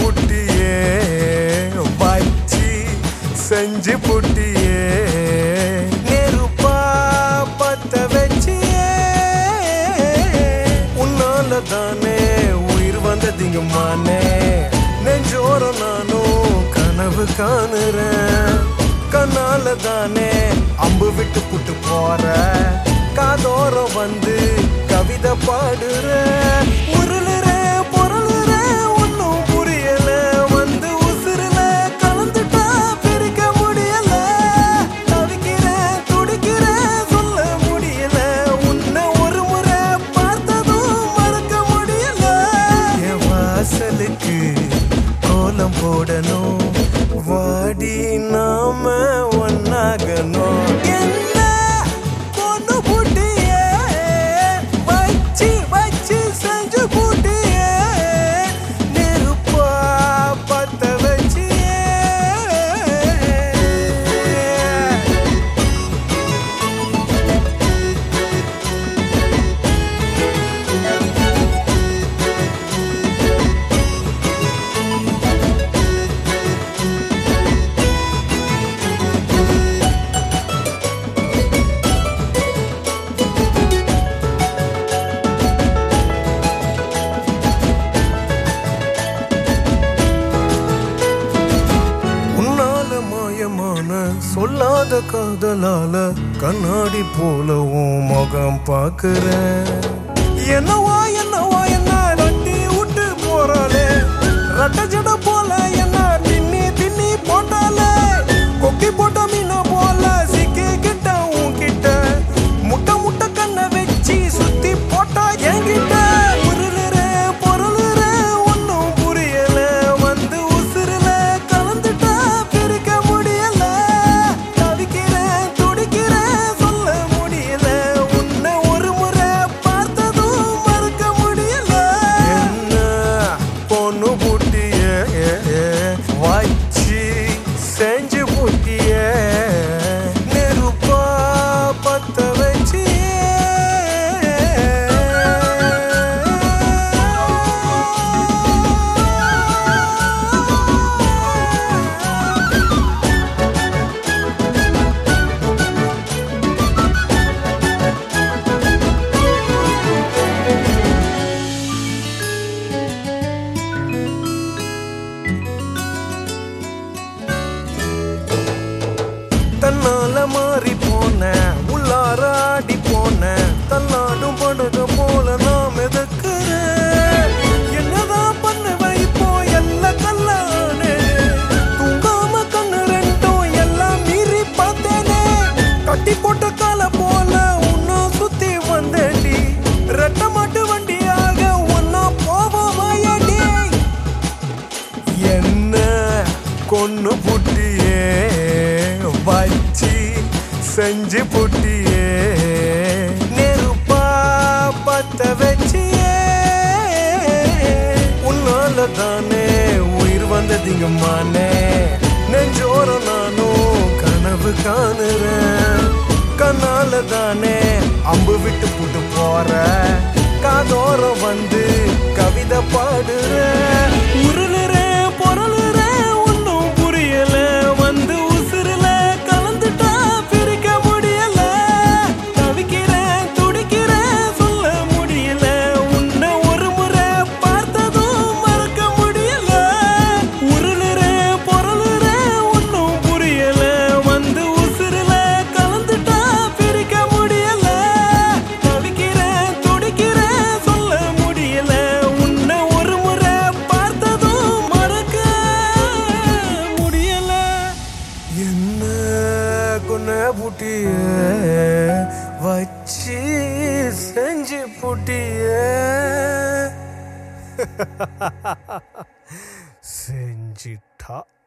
புட்டியே வச்சு செஞ்சு புட்டியே நெருப்பா பத்த வச்சியே உன்னால தானே உயிர் வந்ததிங்க மானே நெஞ்சோரம் நானும் கனவு காணுறேன் கண்ணால தானே அம்பு விட்டு புட்டு போற காதோரம் வந்து கவிதை பாடுற உருளுற பொருளுற ஒன்னும் புரியல வந்து உசுருல கலந்துட்டா பிரிக்க முடியல தவிக்கிறேன் துடிக்கிறேன் சொல்ல முடியல உன்னை ஒரு முறை பார்த்ததும் மறக்க முடியல என் வாசலுக்கு கோலம் போடணும் வாடி நாம ஒன்னாகணும் என்ன பொண்ணு பூட்டியே வச்சு வச்சு செஞ்சு பூட்டியே நெருப்பா பத்த வச்சியே உன்னால மாயமான சொல்லாத காதலால கண்ணாடி போல உன் முகம் பாக்குறேன் என்னவா என்னவா என்ன ரட்டி விட்டு போறாளே ரட்ட ஜட போல என்ன தின்னி தின்னி போட்டாலே கொக்கி போட்ட மீனா போல சிக்கி கிட்ட உன்கிட்ட முட்டை முட்டை கண்ணை வச்சு சுத்தி போட்டா என்கிட்ட உருளுற பொருளுற ஒன்னும் புரியல வந்து உசுருல கலந்துட்டா பிரிக்க முடியல தவிக்கிறேன் துடிக்கிறேன் சொல்ல முடியல உன்னை ஒரு முறை பார்த்ததும் மறக்க முடியல என்ன பொண்ணு புட்டிய வச்சு செஞ்சு புட்டிய நெருப்பா பத்த வச்சு தன்னால மாறி போன உள்ளார ஆடி போன தன்னாடும் படுக போல நான் மிதக்கிறேன் என்னதான் பண்ணுவேன் இப்போ எல்லாம் கல்லானே தூங்காம கண்ணு ரெண்டும் எல்லாம் மீறி பார்த்தேனே கட்டி போட்ட கால போல உன்னும் சுத்தி வந்தேன்டி ரெட்ட மாட்டு வண்டியாக ஒன்னா போவோமாயடி என்ன கொன்னு புட்டியே வச்சு செஞ்சு புட்டியே நெருப்பா பத்த வச்சியே உன்னால தானே உயிர் வந்ததிங்க மானே நெஞ்சோரம் நானும் கனவு காணுறேன் கண்ணால தானே அம்பு விட்டு புட்டு போற காதோரம் வந்து கவிதை பாடுற உருளுற பொருளுற ஒன்னும் புரியல வந்து உசுருல கலந்துட்டா பிரிக்க முடியல தவிக்கிறேன் துடிக்கிறேன் சொல்ல முடியல உன்னை ஒரு முறை பார்த்ததும் மறக்க முடியல உருளுற பொருளுற ஒன்னும் புரியல வந்து உசுருல கலந்துட்டா பிரிக்க முடியல தவிக்கிறேன் துடிக்கிறேன் சொல்ல முடியல உன்னை ஒரு முறை பார்த்ததும் மறக்க முடியல என்ன கொன்ன புட்டிய வச்சு செஞ்சு புட்டிய செஞ்சிட்டா